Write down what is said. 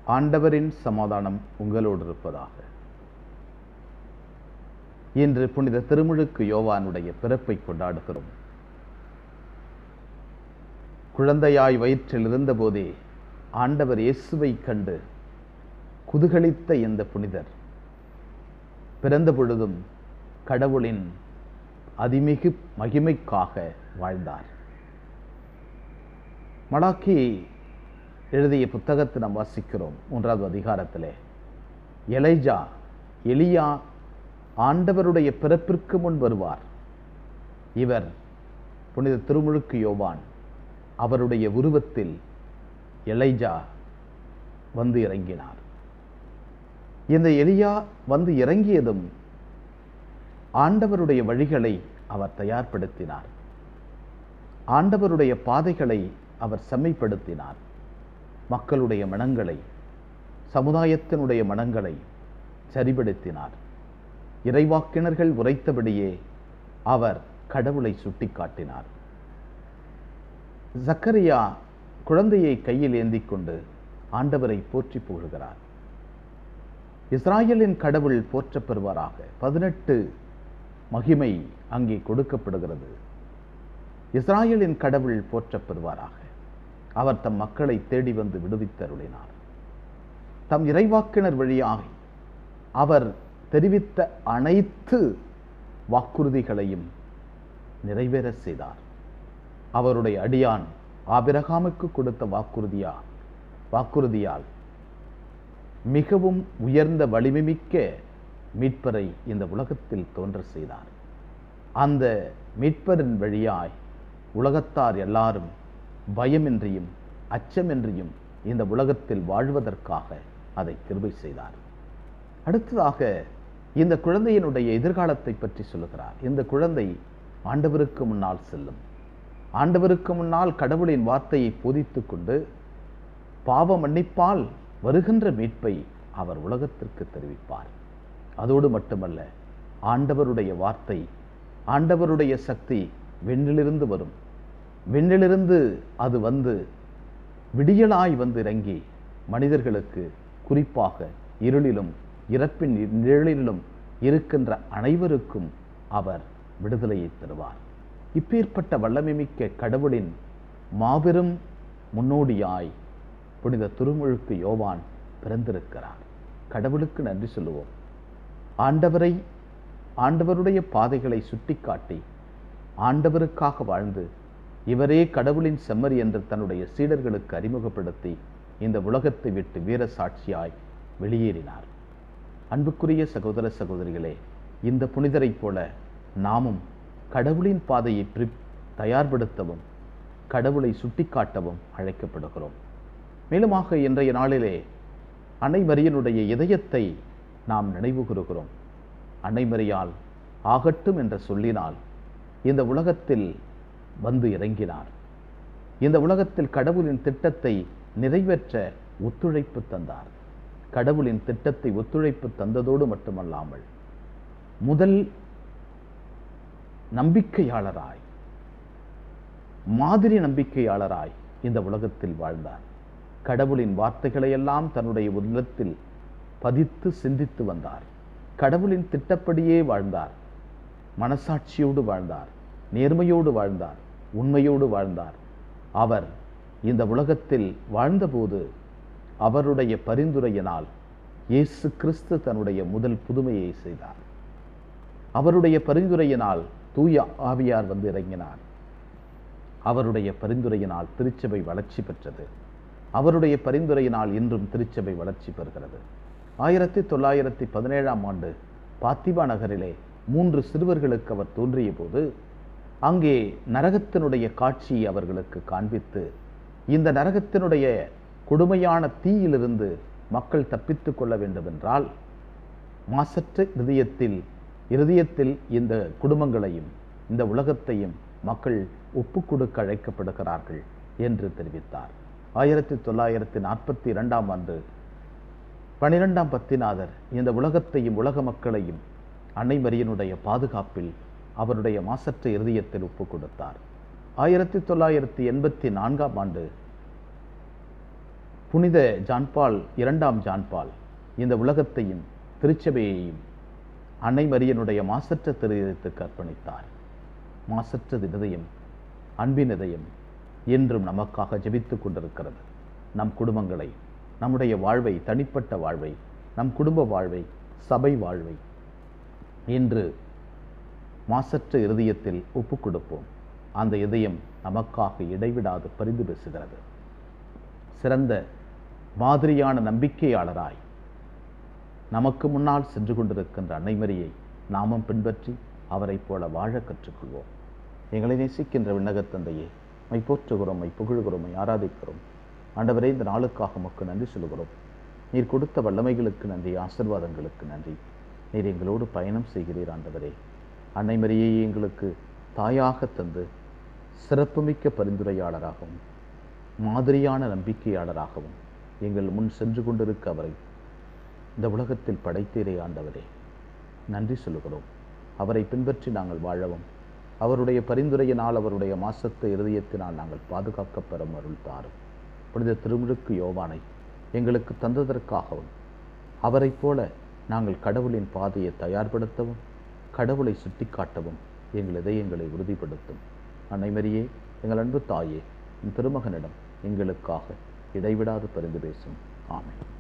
ஆண்டவரின் சமாதானம் உங்களோடு இருப்பதாக இன்று புனித திருமுழுக்கு யோவானுடைய பிறப்பை கொண்டாடுகிறோம் குழந்தையாய் வயிற்றில் இருந்தபோதே ஆண்டவர் இயேசுவை கண்டு குதூகலித்த இந்த புனிதர் பிறந்த பொழுதும் கடவுளின் அதிமிகு மகிமைக்காக வாழ்ந்தார் மலாக்கி எழுதிய புத்தகத்தை நாம் வாசிக்கிறோம் மூன்றாவது அதிகாரத்திலே எலைஜா எலியா ஆண்டவருடைய பிறப்பிற்கு முன் வருவார் இவர் புனித திருமுழுக்கு யோவான் அவருடைய உருவத்தில் எலைஜா வந்து இறங்கினார் இந்த எலியா வந்து இறங்கியதும் ஆண்டவருடைய வழிகளை அவர் தயார்படுத்தினார் ஆண்டவருடைய பாதைகளை அவர் செம்மைப்படுத்தினார் மக்களுடைய மனங்களை சமுதாயத்தினுடைய மனங்களை சரிபடுத்தினார் இறைவாக்கினர்கள் உரைத்தபடியே அவர் கடவுளை சுட்டிக்காட்டினார் ஜக்கரியா குழந்தையை கையில் ஏந்தி கொண்டு ஆண்டவரை போற்றி புகழ்கிறார் இஸ்ராயலின் கடவுள் போற்றப் பெறுவாராக பதினெட்டு மகிமை அங்கே கொடுக்கப்படுகிறது இஸ்ராயலின் கடவுள் போற்றப் பெறுவாராக அவர் தம் மக்களை தேடி வந்து விடுவித்தருளினார் தம் இறைவாக்கினர் வழியாக அவர் தெரிவித்த அனைத்து வாக்குறுதிகளையும் நிறைவேற செய்தார் அவருடைய அடியான் ஆபிரகாமுக்கு கொடுத்த வாக்குறுதியா வாக்குறுதியால் மிகவும் உயர்ந்த வலிமைமிக்க மீட்பரை இந்த உலகத்தில் தோன்ற செய்தார் அந்த மீட்பரின் வழியாய் உலகத்தார் எல்லாரும் பயமின்றியும் அச்சமின்றியும் இந்த உலகத்தில் வாழ்வதற்காக அதை கிருபை செய்தார் அடுத்ததாக இந்த குழந்தையினுடைய எதிர்காலத்தை பற்றி சொல்லுகிறார் இந்த குழந்தை ஆண்டவருக்கு முன்னால் செல்லும் ஆண்டவருக்கு முன்னால் கடவுளின் வார்த்தையை போதித்து கொண்டு பாவ மன்னிப்பால் வருகின்ற மீட்பை அவர் உலகத்திற்கு தெரிவிப்பார் அதோடு மட்டுமல்ல ஆண்டவருடைய வார்த்தை ஆண்டவருடைய சக்தி விண்ணிலிருந்து வரும் விண்ணிலிருந்து அது வந்து விடியலாய் வந்து இறங்கி மனிதர்களுக்கு குறிப்பாக இருளிலும் இறப்பின் நிழலிலும் இருக்கின்ற அனைவருக்கும் அவர் விடுதலையை தருவார் இப்பேற்பட்ட வல்லமைமிக்க கடவுளின் மாபெரும் முன்னோடியாய் புனித திருமுழுக்கு யோவான் பிறந்திருக்கிறார் கடவுளுக்கு நன்றி சொல்லுவோம் ஆண்டவரை ஆண்டவருடைய பாதைகளை சுட்டிக்காட்டி ஆண்டவருக்காக வாழ்ந்து இவரே கடவுளின் செம்மறி என்று தன்னுடைய சீடர்களுக்கு அறிமுகப்படுத்தி இந்த உலகத்தை விட்டு வீர சாட்சியாய் வெளியேறினார் அன்புக்குரிய சகோதர சகோதரிகளே இந்த புனிதரைப் போல நாமும் கடவுளின் பாதையை பிரி தயார்படுத்தவும் கடவுளை சுட்டிக்காட்டவும் அழைக்கப்படுகிறோம் மேலுமாக இன்றைய நாளிலே அன்னை மரியனுடைய இதயத்தை நாம் நினைவு கூறுகிறோம் அன்னை மரியால் ஆகட்டும் என்ற சொல்லினால் இந்த உலகத்தில் வந்து இறங்கினார் இந்த உலகத்தில் கடவுளின் திட்டத்தை நிறைவேற்ற ஒத்துழைப்பு தந்தார் கடவுளின் திட்டத்தை ஒத்துழைப்பு தந்ததோடு மட்டுமல்லாமல் முதல் நம்பிக்கையாளராய் மாதிரி நம்பிக்கையாளராய் இந்த உலகத்தில் வாழ்ந்தார் கடவுளின் வார்த்தைகளை எல்லாம் தன்னுடைய உள்ளத்தில் பதித்து சிந்தித்து வந்தார் கடவுளின் திட்டப்படியே வாழ்ந்தார் மனசாட்சியோடு வாழ்ந்தார் நேர்மையோடு வாழ்ந்தார் உண்மையோடு வாழ்ந்தார் அவர் இந்த உலகத்தில் வாழ்ந்தபோது அவருடைய பரிந்துரையினால் இயேசு கிறிஸ்து தன்னுடைய முதல் புதுமையை செய்தார் அவருடைய பரிந்துரையினால் தூய ஆவியார் வந்து இறங்கினார் அவருடைய பரிந்துரையினால் திருச்சபை வளர்ச்சி பெற்றது அவருடைய பரிந்துரையினால் இன்றும் திருச்சபை வளர்ச்சி பெறுகிறது ஆயிரத்தி தொள்ளாயிரத்தி பதினேழாம் ஆண்டு பாத்திமா நகரிலே மூன்று சிறுவர்களுக்கு அவர் தோன்றிய போது அங்கே நரகத்தினுடைய காட்சியை அவர்களுக்கு காண்பித்து இந்த நரகத்தினுடைய கொடுமையான தீயிலிருந்து மக்கள் தப்பித்து கொள்ள வேண்டுமென்றால் மாசற்ற இருதயத்தில் இருதயத்தில் இந்த குடும்பங்களையும் இந்த உலகத்தையும் மக்கள் ஒப்பு கொடுக்க அழைக்கப்படுகிறார்கள் என்று தெரிவித்தார் ஆயிரத்தி தொள்ளாயிரத்தி நாற்பத்தி இரண்டாம் ஆண்டு பனிரெண்டாம் பத்திநாதர் இந்த உலகத்தையும் உலக மக்களையும் அன்னை மரியனுடைய பாதுகாப்பில் அவருடைய மாசற்ற இருதயத்தில் ஒப்பு கொடுத்தார் ஆயிரத்தி தொள்ளாயிரத்தி எண்பத்தி நான்காம் ஆண்டு புனித ஜான்பால் இரண்டாம் ஜான்பால் இந்த உலகத்தையும் திருச்சபையையும் அன்னை மரியனுடைய மாசற்ற திருதயத்துக்கு அர்ப்பணித்தார் மாசற்ற இதயம் அன்பின் இதயம் என்றும் நமக்காக ஜெபித்துக் கொண்டிருக்கிறது நம் குடும்பங்களை நம்முடைய வாழ்வை தனிப்பட்ட வாழ்வை நம் குடும்ப வாழ்வை சபை வாழ்வை இன்று மாசற்ற இருதயத்தில் ஒப்புக் கொடுப்போம் அந்த இதயம் நமக்காக இடைவிடாது பரிந்து பேசுகிறது சிறந்த மாதிரியான நம்பிக்கையாளராய் நமக்கு முன்னால் சென்று கொண்டிருக்கின்ற அன்னைமரியை நாமும் பின்பற்றி அவரைப் போல வாழ கற்றுக்கொள்வோம் எங்களை நேசிக்கின்ற விண்ணகத் தந்தையே மை போற்றுகிறோம் மை புகழ்கிறோம் மை ஆராதிக்கிறோம் ஆண்டவரே இந்த நாளுக்காக உமக்கு நன்றி சொல்கிறோம் நீர் கொடுத்த வல்லமைகளுக்கு நன்றி ஆசிர்வாதங்களுக்கு நன்றி நீர் எங்களோடு பயணம் செய்கிறீர் ஆண்டவரே அன்னை மரியை எங்களுக்கு தாயாக தந்து சிறப்புமிக்க பரிந்துரையாளராகவும் மாதிரியான நம்பிக்கையாளராகவும் எங்கள் முன் சென்று கொண்டிருக்க அவரை இந்த உலகத்தில் படைத்தீரே ஆண்டவரே நன்றி சொல்லுகிறோம் அவரை பின்பற்றி நாங்கள் வாழவும் அவருடைய பரிந்துரையினால் அவருடைய மாசத்த இருதயத்தினால் நாங்கள் பாதுகாக்கப் பெறும் அருள் தாரும் புனித திருமுழுக்கு யோவானை எங்களுக்கு தந்ததற்காகவும் அவரைப் போல நாங்கள் கடவுளின் பாதையை தயார்படுத்தவும் கடவுளை சுட்டிக்காட்டவும் எங்கள் இதயங்களை உறுதிப்படுத்தும் அன்னைமரியே எங்கள் அன்பு தாயே என் திருமகனிடம் எங்களுக்காக இடைவிடாது பரிந்து பேசும் ஆமென்